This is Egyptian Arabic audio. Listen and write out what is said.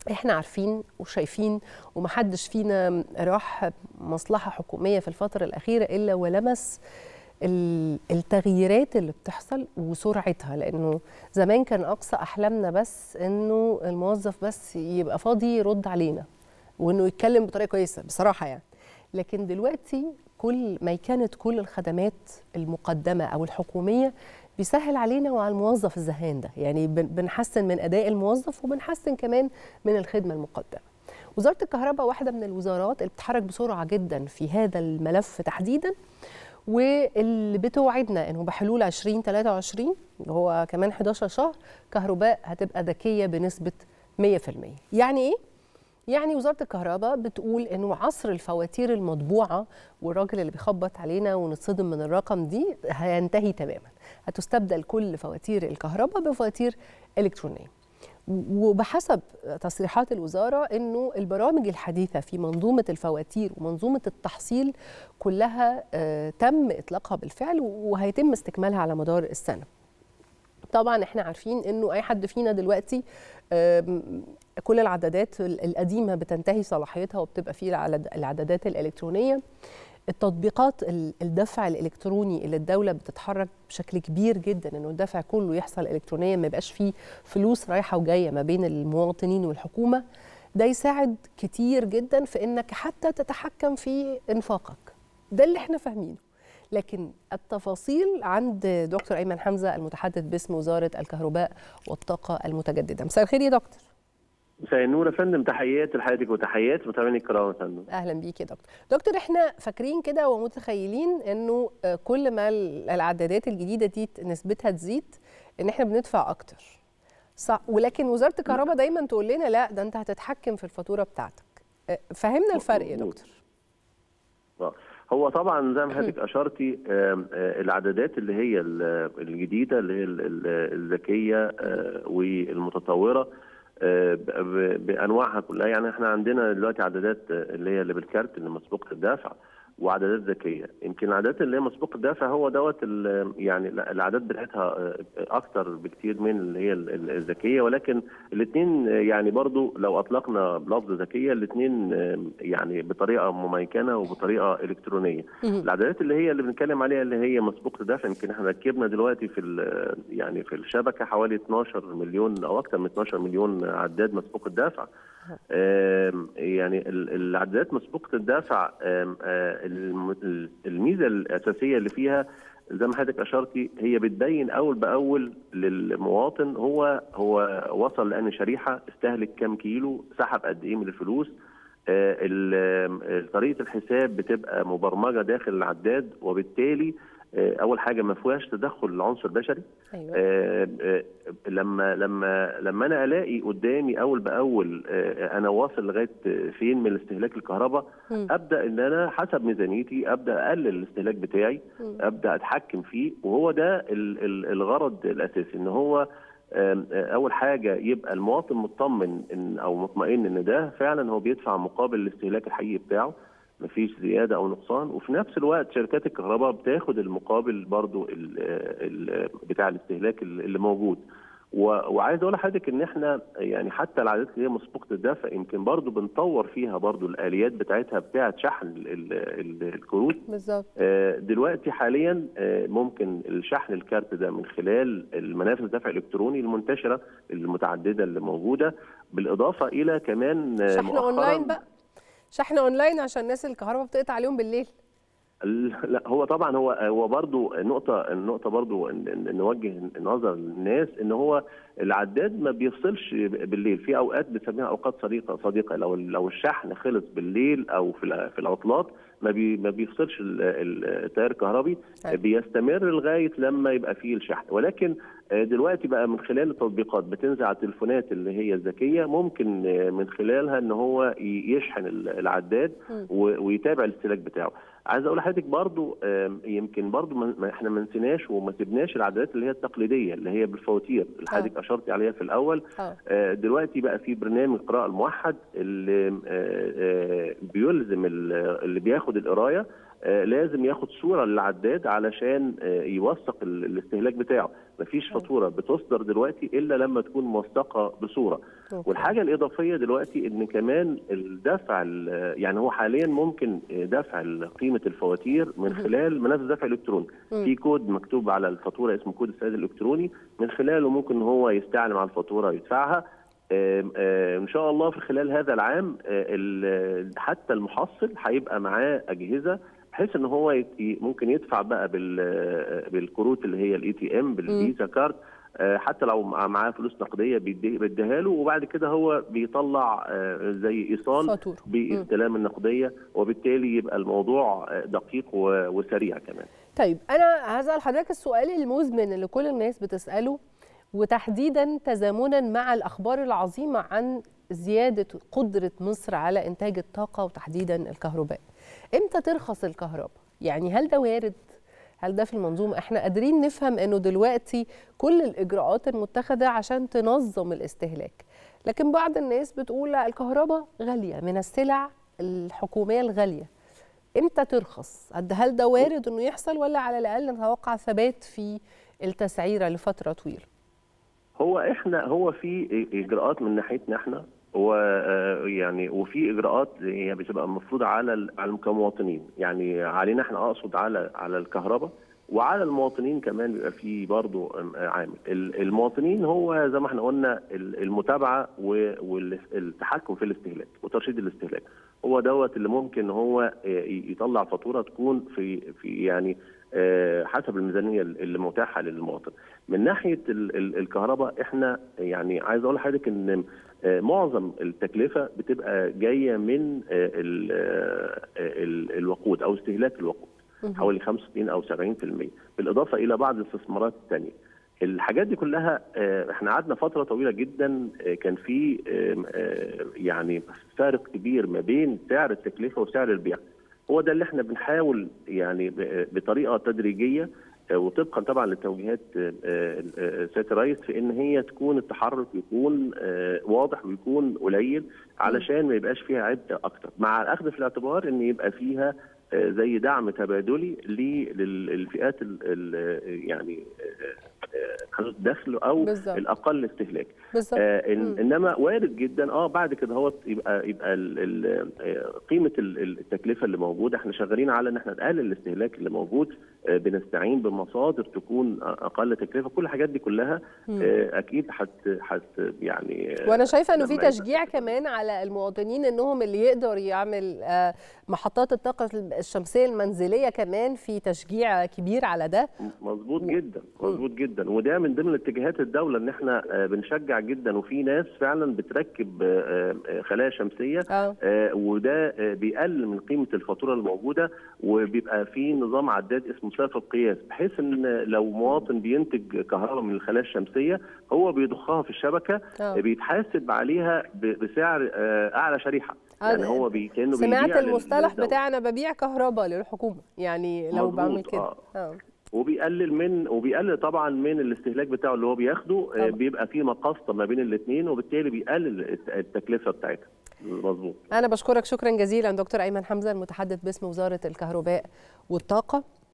احنا عارفين وشايفين ومحدش فينا راح مصلحة حكومية في الفترة الأخيرة إلا ولمس ال- التغييرات اللي بتحصل وسرعتها لأنه زمان كان أقصى أحلامنا بس إنه الموظف بس يبقى فاضي يرد علينا وإنه يتكلم بطريقة كويسة بصراحة يعني لكن دلوقتي كل ما كانت كل الخدمات المقدمة أو الحكومية بيسهل علينا وعلى الموظف الزهان ده يعني بن- بنحسن من أداء الموظف وبنحسن كمان من الخدمة المقدمة وزارة الكهرباء واحدة من الوزارات اللي بتتحرك بسرعة جدا في هذا الملف تحديدا واللي بتوعدنا انه بحلول 2023 اللي هو كمان 11 شهر كهرباء هتبقى ذكيه بنسبه 100% يعني ايه يعني وزاره الكهرباء بتقول انه عصر الفواتير المطبوعه والراجل اللي بيخبط علينا ونتصدم من الرقم دي هينتهي تماما هتستبدل كل فواتير الكهرباء بفواتير الكترونيه وبحسب تصريحات الوزاره انه البرامج الحديثه في منظومه الفواتير ومنظومه التحصيل كلها آه، تم اطلاقها بالفعل وهيتم استكمالها على مدار السنه. طبعا احنا عارفين انه اي حد فينا دلوقتي آم، كل العدادات القديمه بتنتهي صلاحيتها وبتبقى فيه العدد- العدادات الالكترونيه التطبيقات ال- الدفع الالكتروني اللي الدوله بتتحرك بشكل كبير جدا انه الدفع كله يحصل الكترونيا ما يبقاش فيه فلوس رايحه وجايه ما بين المواطنين والحكومه ده يساعد كتير جدا في انك حتى تتحكم في انفاقك ده اللي احنا فاهمينه لكن التفاصيل عند دكتور ايمن حمزه المتحدث باسم وزاره الكهرباء والطاقه المتجدده مساء الخير يا دكتور مساء النور يا فندم تحياتي لحضرتك وتحيات متابعيني الكرام يا فندم اهلا بيك يا دكتور دكتور احنا فاكرين كده ومتخيلين انه آه، كل ما ال- العدادات الجديده دي ت- نسبتها تزيد ان احنا بندفع اكتر صح ولكن وزاره الكهرباء دايما تقول لنا لا ده انت هتتحكم في الفاتوره بتاعتك آه، فهمنا الفرق يا مظبوط. دكتور آه. هو طبعا زي ما حضرتك اشرتي آم، آه، العدادات اللي هي ال- الجديده اللي هي ال- ال- الذكيه آه، والمتطوره آه، ب- ب- بانواعها كلها يعني احنا عندنا دلوقتي عدادات آه، اللي هي اللي بالكارت اللي مسبوقه الدفع وعدادات ذكيه يمكن العدادات اللي هي مسبوقه الدفع هو دوت ال- يعني لا، الاعداد بتاعتها آه، اكتر بكتير من اللي هي ال- ال- الذكيه ولكن الاثنين يعني برضو لو اطلقنا بلفظ ذكيه الاثنين يعني بطريقه مميكنه وبطريقه الكترونيه مهم. العدادات اللي هي اللي بنتكلم عليها اللي هي مسبوقه الدفع يمكن احنا ركبنا دلوقتي في ال- يعني في الشبكه حوالي 12 مليون او اكثر من 12 مليون عداد مسبوق الدفع آم، يعني ال- العدادات مسبوقه الدفع آم، آه، الم- ال- الميزه الاساسيه اللي فيها زي ما حضرتك اشرتي هي بتبين اول باول للمواطن هو هو وصل لان شريحه استهلك كام كيلو سحب قد ايه من الفلوس آه، ال- آه، طريقه الحساب بتبقى مبرمجه داخل العداد وبالتالي آه، اول حاجه ما فيهاش تدخل العنصر البشري ايوه آه، آه، لما لما لما انا الاقي قدامي اول باول آه، انا واصل لغايه فين من استهلاك الكهرباء مم. ابدا ان انا حسب ميزانيتي ابدا اقلل الاستهلاك بتاعي مم. ابدا اتحكم فيه وهو ده ال- ال- الغرض الاساسي ان هو آم، آه، اول حاجه يبقى المواطن مطمن ان او مطمئن ان ده فعلا هو بيدفع مقابل الاستهلاك الحقيقي بتاعه مفيش زياده او نقصان وفي نفس الوقت شركات الكهرباء بتاخد المقابل برضو ال ال بتاع الاستهلاك اللي موجود و- وعايز اقول لحضرتك ان احنا يعني حتى العادات اللي هي مسبوقه الدفع يمكن برضو بنطور فيها برضو الاليات بتاعتها بتاعه شحن ال- ال- ال- الكروت بالظبط آه، دلوقتي حاليا آه، ممكن الشحن الكارت ده من خلال المنافذ الدفع الالكتروني المنتشره المتعدده اللي موجوده بالاضافه الى كمان آه، شحن مؤخراً- اونلاين بقى شحن اونلاين عشان الناس الكهرباء بتقطع عليهم بالليل لا هو طبعا هو هو برضو النقطة النقطة برضو إن- إن نوجه نظر الناس ان هو العداد ما بيفصلش بالليل في اوقات بنسميها اوقات صديقة صديقة لو لو الشحن خلص بالليل او في الع- في العطلات ما بي ما بيفصلش ال- ال- التيار الكهربي أيوة. بيستمر لغاية لما يبقى فيه الشحن ولكن آه، دلوقتي بقى من خلال التطبيقات بتنزل على التليفونات اللي هي الذكية ممكن آه، من خلالها ان هو ي- يشحن ال- العداد مم. و- ويتابع الاستهلاك بتاعه عايز اقول لحضرتك برضو آم، يمكن برضو ما ما احنا ما نسيناش وما سيبناش العدادات اللي هي التقليديه اللي هي بالفواتير اللي حضرتك اشرت عليها في الاول اه آه، دلوقتي بقى في برنامج قراءه الموحد اللي آه، آه، بيلزم ال- اللي بياخد القرايه لازم ياخد صوره للعداد علشان يوثق الاستهلاك بتاعه مفيش فاتوره بتصدر دلوقتي الا لما تكون موثقه بصوره والحاجه الاضافيه دلوقتي ان كمان الدفع يعني هو حاليا ممكن دفع قيمه الفواتير من خلال منافذ دفع الكتروني في كود مكتوب على الفاتوره اسمه كود السداد الالكتروني من خلاله ممكن هو يستعلم على الفاتوره ويدفعها ان شاء الله في خلال هذا العام حتى المحصل هيبقى معاه اجهزه بحيث ان هو ممكن يدفع بقى بالكروت اللي هي الاي تي ام بالفيزا كارد حتى لو معاه فلوس نقديه بيديها له وبعد كده هو بيطلع زي ايصال باستلام النقديه وبالتالي يبقى الموضوع دقيق وسريع كمان. طيب انا هسال حضرتك السؤال المزمن اللي كل الناس بتساله وتحديدا تزامنا مع الاخبار العظيمه عن زياده قدره مصر على انتاج الطاقه وتحديدا الكهرباء. امتى ترخص الكهرباء؟ يعني هل ده وارد؟ هل ده في المنظومه؟ احنا قادرين نفهم انه دلوقتي كل الاجراءات المتخذه عشان تنظم الاستهلاك. لكن بعض الناس بتقول لا الكهرباء غاليه من السلع الحكوميه الغاليه. امتى ترخص؟ هل ده وارد انه يحصل ولا على الاقل نتوقع ثبات في التسعيره لفتره طويله؟ هو احنا هو في اجراءات من ناحيتنا احنا ويعني وفي اجراءات هي بتبقى المفروض على على كمواطنين يعني علينا احنا اقصد على على الكهرباء وعلى المواطنين كمان بيبقى في برضه عامل المواطنين هو زي ما احنا قلنا المتابعه والتحكم في الاستهلاك وترشيد الاستهلاك هو دوت اللي ممكن هو يطلع فاتوره تكون في في يعني حسب الميزانيه اللي متاحه للمواطن من ناحيه الكهرباء احنا يعني عايز اقول لحضرتك ان معظم التكلفه بتبقى جايه من ال ال الوقود او استهلاك الوقود حوالي 65 او 70% بالاضافه الى بعض الاستثمارات الثانيه الحاجات دي كلها احنا قعدنا فتره طويله جدا كان في يعني فارق كبير ما بين سعر التكلفه وسعر البيع هو ده اللي احنا بنحاول يعني بطريقه تدريجيه وطبقا طبعا لتوجيهات سياده الرئيس في ان هي تكون التحرك يكون واضح ويكون قليل علشان ما يبقاش فيها عبء اكتر مع الاخذ في الاعتبار ان يبقى فيها زي دعم تبادلي للفئات يعني حدود الدخل او بالزبط. الاقل استهلاك آه إن انما وارد جدا اه بعد كده هو يبقى يبقى ال ال قيمه التكلفه اللي موجوده احنا شغالين على ان احنا نقلل الاستهلاك اللي موجود آه بنستعين بمصادر تكون اقل تكلفه كل الحاجات دي كلها آه اكيد حت حت يعني وانا شايفه انه في تشجيع كمان على المواطنين انهم اللي يقدر يعمل آه محطات الطاقه الشمسيه المنزليه كمان في تشجيع كبير على ده مظبوط جدا مظبوط جدا وده من ضمن اتجاهات الدوله ان احنا بنشجع جدا وفي ناس فعلا بتركب خلايا شمسيه أوه. وده بيقلل من قيمه الفاتوره الموجوده وبيبقى في نظام عداد اسمه سقف القياس بحيث ان لو مواطن بينتج كهرباء من الخلايا الشمسيه هو بيضخها في الشبكه أوه. بيتحاسب عليها بسعر اعلى شريحه يعني هو بي كانه سمعت المصطلح بتاع انا ببيع كهرباء للحكومه يعني لو بعمل كده آه. آه. وبيقلل من وبيقلل طبعا من الاستهلاك بتاعه اللي هو بياخده طبعا. بيبقى في مقاسطه ما بين الاثنين وبالتالي بيقلل التكلفه بتاعتها مظبوط انا بشكرك شكرا جزيلا دكتور ايمن حمزه المتحدث باسم وزاره الكهرباء والطاقه